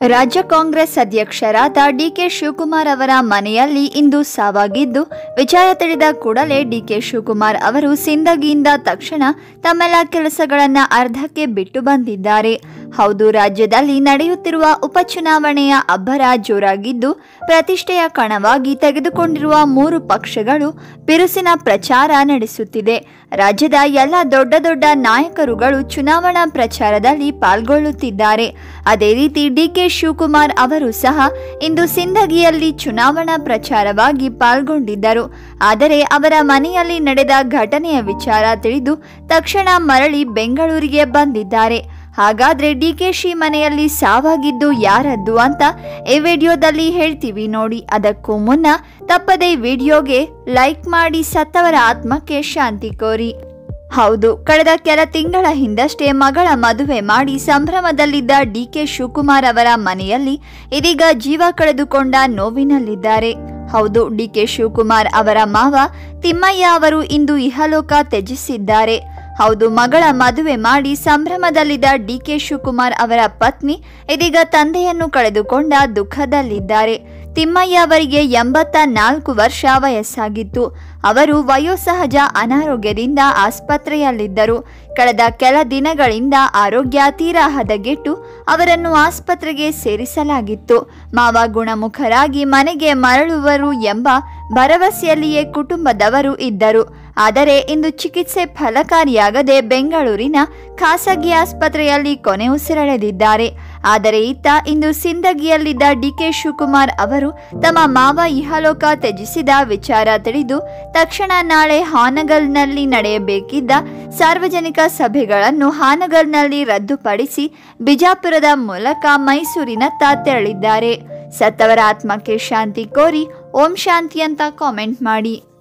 ರಾಜ್ಯ ಕಾಂಗ್ರೆಸ್ ಅಧ್ಯಕ್ಷರಾದ ಡಿಕೆ ಶಿವಕುಮಾರ್ ಅವರ ಮನೆಯಲ್ಲಿ ಇಂದು ಸಾವಾಗಿದ್ದು ವಿಚಾರ ತಿಳಿದ ಕೂಡಲೇ ಡಿಕೆ ಶಿವಕುಮಾರ್ ಅವರು ಸಿಂದಗಿಯಿಂದ ತಕ್ಷಣ ತಮ್ಮೆಲ್ಲ ಕೆಲಸಗಳನ್ನ ಅರ್ಧಕ್ಕೆ ಬಿಟ್ಟು ಬಂದಿದ್ದಾರೆ ಹೌದು ರಾಜ್ಯದಲ್ಲಿ ನಡೆಯುತ್ತಿರುವ ಉಪಚುನಾವಣೆಯ ಅಬ್ಬರ ಜೋರಾಗಿದ್ದು ಪ್ರತಿಷ್ಠೆಯ ಕಣವಾಗಿ ತೆಗೆದುಕೊಂಡಿರುವ ಮೂರು ಪಕ್ಷಗಳು ಬಿರುಸಿನ ಪ್ರಚಾರ ನಡೆಸುತ್ತಿದೆ ರಾಜ್ಯದ ಎಲ್ಲ ದೊಡ್ಡ ದೊಡ್ಡ ನಾಯಕರುಗಳು ಚುನಾವಣಾ ಪ್ರಚಾರದಲ್ಲಿ ಪಾಲ್ಗೊಳ್ಳುತ್ತಿದ್ದಾರೆ ಅದೇ ರೀತಿ ಡಿಕೆ ಶಿವಕುಮಾರ್ ಅವರು ಸಹ ಇಂದು ಸಿಂದಗಿಯಲ್ಲಿ ಚುನಾವಣಾ ಪ್ರಚಾರವಾಗಿ ಪಾಲ್ಗೊಂಡಿದ್ದರು ಆದರೆ ಅವರ ಮನೆಯಲ್ಲಿ ನಡೆದ ಘಟನೆಯ ವಿಚಾರ ತಿಳಿದು ತಕ್ಷಣ ಮರಳಿ ಬೆಂಗಳೂರಿಗೆ ಬಂದಿದ್ದಾರೆ ಹಾಗಾದ್ರೆ ಡಿಕೆಶಿ ಮನೆಯಲ್ಲಿ ಸಾವಾಗಿದ್ದು ಯಾರದ್ದು ಅಂತ ಈ ವಿಡಿಯೋದಲ್ಲಿ ಹೇಳ್ತೀವಿ ನೋಡಿ ಅದಕ್ಕೂ ಮುನ್ನ ತಪ್ಪದೇ ವಿಡಿಯೋಗೆ ಲೈಕ್ ಮಾಡಿ ಸತ್ತವರ ಆತ್ಮಕ್ಕೆ ಶಾಂತಿ ಕೋರಿ ಹೌದು ಕಳೆದ ಕೆಲ ತಿಂಗಳ ಹಿಂದಷ್ಟೇ ಮಗಳ ಮದುವೆ ಮಾಡಿ ಸಂಭ್ರಮದಲ್ಲಿದ್ದ ಡಿಕೆ ಶಿವಕುಮಾರ್ ಅವರ ಮನೆಯಲ್ಲಿ ಇದೀಗ ಜೀವ ಕಳೆದುಕೊಂಡ ನೋವಿನಲ್ಲಿದ್ದಾರೆ ಹೌದು ಡಿಕೆ ಶಿವಕುಮಾರ್ ಅವರ ಮಾವ ತಿಮ್ಮಯ್ಯ ಅವರು ಇಂದು ಇಹಲೋಕ ತ್ಯಜಿಸಿದ್ದಾರೆ ಹೌದು ಮಗಳ ಮದುವೆ ಮಾಡಿ ಸಂಭ್ರಮದಲ್ಲಿದ್ದ ಡಿಕೆ ಶಿವಕುಮಾರ್ ಅವರ ಪತ್ನಿ ಇದೀಗ ತಂದೆಯನ್ನು ಕಳೆದುಕೊಂಡ ದುಃಖದಲ್ಲಿದ್ದಾರೆ ತಿಮ್ಮಯ್ಯ ಅವರಿಗೆ ಎಂಬತ್ತ ನಾಲ್ಕು ವರ್ಷ ವಯಸ್ಸಾಗಿತ್ತು ಅವರು ವಯೋಸಹಜ ಅನಾರೋಗ್ಯದಿಂದ ಆಸ್ಪತ್ರೆಯಲ್ಲಿದ್ದರು ಕಳೆದ ಕೆಲ ದಿನಗಳಿಂದ ಆರೋಗ್ಯ ತೀರಾ ಹದಗೆಟ್ಟು ಅವರನ್ನು ಆಸ್ಪತ್ರೆಗೆ ಸೇರಿಸಲಾಗಿತ್ತು ಮಾವ ಗುಣಮುಖರಾಗಿ ಮನೆಗೆ ಮರಳುವರು ಎಂಬ ಭರವಸೆಯಲ್ಲಿಯೇ ಕುಟುಂಬದವರು ಇದ್ದರು ಆದರೆ ಇಂದು ಚಿಕಿತ್ಸೆ ಫಲಕಾರಿಯಾಗದೆ ಬೆಂಗಳೂರಿನ ಖಾಸಗಿ ಆಸ್ಪತ್ರೆಯಲ್ಲಿ ಕೊನೆ ಉಸಿರೆಳೆದಿದ್ದಾರೆ ಆದರೆ ಇತ್ತ ಇಂದು ಸಿಂದಗಿಯಲ್ಲಿದ್ದ ಡಿಕೆ ಶಿವಕುಮಾರ್ ಅವರು ತಮ್ಮ ಮಾವ ಇಹಲೋಕ ತ್ಯಜಿಸಿದ ವಿಚಾರ ತಿಳಿದು ತಕ್ಷಣ ನಾಳೆ ಹಾನಗಲ್ನಲ್ಲಿ ನಡೆಯಬೇಕಿದ್ದ ಸಾರ್ವಜನಿಕ ಸಭೆಗಳನ್ನು ಹಾನಗಲ್ನಲ್ಲಿ ರದ್ದುಪಡಿಸಿ ಬಿಜಾಪುರದ ಮೂಲಕ ಮೈಸೂರಿನತ್ತ ತೆರಳಿದ್ದಾರೆ ಸತ್ತವರ ಆತ್ಮಕ್ಕೆ ಶಾಂತಿ ಕೋರಿ ಓಂ ಶಾಂತಿ ಅಂತ ಕಾಮೆಂಟ್ ಮಾಡಿ